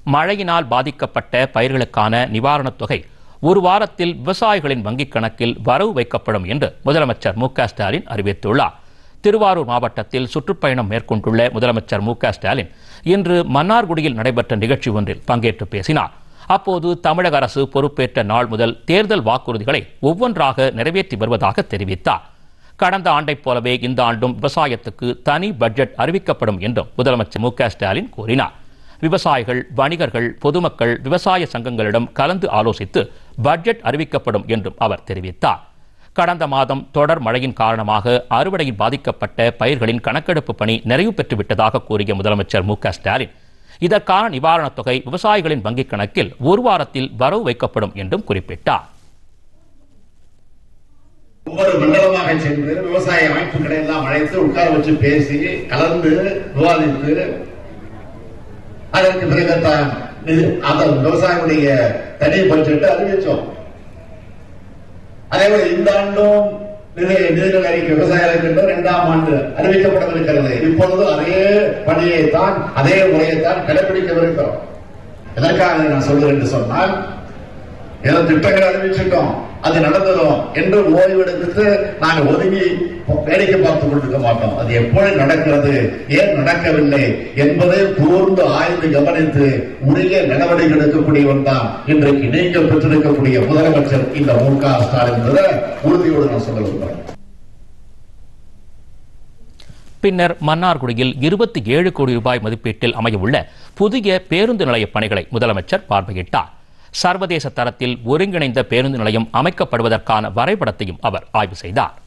மழையினால் பாதிக்கப்பட்ட பயிர்களுக்கான நிவாரணத் தொகை ஒரு வாரத்தில் விவசாயிகளின் வங்கிக் கணக்கில் வரவு வைக்கப்படும் என்று முதலமைச்சர் மு க ஸ்டாலின் அறிவித்துள்ளார் திருவாரூர் மாவட்டத்தில் சுற்றுப்பயணம் மேற்கொண்டுள்ள முதலமைச்சர் மு க ஸ்டாலின் இன்று மன்னார்குடியில் நடைபெற்ற நிகழ்ச்சி ஒன்றில் பங்கேற்று பேசினார் அப்போது தமிழக அரசு பொறுப்பேற்ற நாள் முதல் தேர்தல் வாக்குறுதிகளை ஒவ்வொன்றாக நிறைவேற்றி வருவதாக தெரிவித்தார் கடந்த ஆண்டைப் போலவே இந்த ஆண்டும் விவசாயத்துக்கு தனி பட்ஜெட் அறிவிக்கப்படும் என்றும் முதலமைச்சர் மு க ஸ்டாலின் கூறினார் விவசாயிகள் வணிகர்கள் பொதுமக்கள் விவசாய சங்கங்களிடம் கலந்து ஆலோசித்து பட்ஜெட் அறிவிக்கப்படும் என்றும் அவர் தெரிவித்தார் கடந்த மாதம் தொடர் மழையின் காரணமாக அறுவடையில் பாதிக்கப்பட்ட பயிர்களின் கணக்கெடுப்பு பணி நிறைவு பெற்றுவிட்டதாக கூறிய முதலமைச்சர் மு க ஸ்டாலின் இதற்கான நிவாரணத் தொகை விவசாயிகளின் வங்கிக் கணக்கில் ஒரு வாரத்தில் வரவு வைக்கப்படும் என்றும் குறிப்பிட்டார் ஒவ்வொரு மண்டலமாக சென்று விவசாய அமைப்புகளை எல்லாம் அழைத்து உட்கார வச்சு பேசி கலந்து விவாதித்து அதற்கு பிறகுதான் நிதி- அதன் விவசாயிகளுடைய தனி பட்ஜெட்டை அறிவிச்சோம் அதே போல இந்த ஆண்டும் நிதி நிதிநிலை அறிக்கை விவசாயிகளுக்கு என்று இரண்டாம் ஆண்டு அறிவிக்கப்படவிருக்கிறது இப்பொழுது அதே பணியை தான் அதே முறையை தான் கடைபிடிக்கவிருக்கிறோம் எதற்காக நான் சொல்றேன் என்று சொன்னால் ஏதோ திட்டங்கள் அறிவிச்சிட்டோம் அது நடந்ததும் என்று ஓய்வெடுத்து நாங்க ஒதுங்கி வேடிக்கை பார்த்துக் கொண்டிருக்க மாட்டோம் அது எப்பொழுது நடக்கிறது ஏன் நடக்கவில்லை என்பதை கூர்ந்து ஆய்ந்து கவனித்து உரிய நடவடிக்கை எடுக்கக்கூடியவன் தான் இன்றைக்கு நீங்கள் பெற்றிருக்கக்கூடிய முதலமைச்சர் இந்த மு க ஸ்டாலின் என்பதை உறுதியோடு நான் சொல்ல விரும்புகிறேன் பின்னர் மன்னார்குடியில் இருபத்தி ஏழு கோடி ரூபாய் மதிப்பீட்டில் அமையவுள்ள புதிய பேருந்து நிலைய பணிகளை முதலமைச்சர் பார்வையிட்டார் சர்வதேச தரத்தில் ஒருங்கிணைந்த பேருந்து நிலையம் அமைக்கப்படுவதற்கான வரைபடத்தையும் அவர் ஆய்வு செய்தார்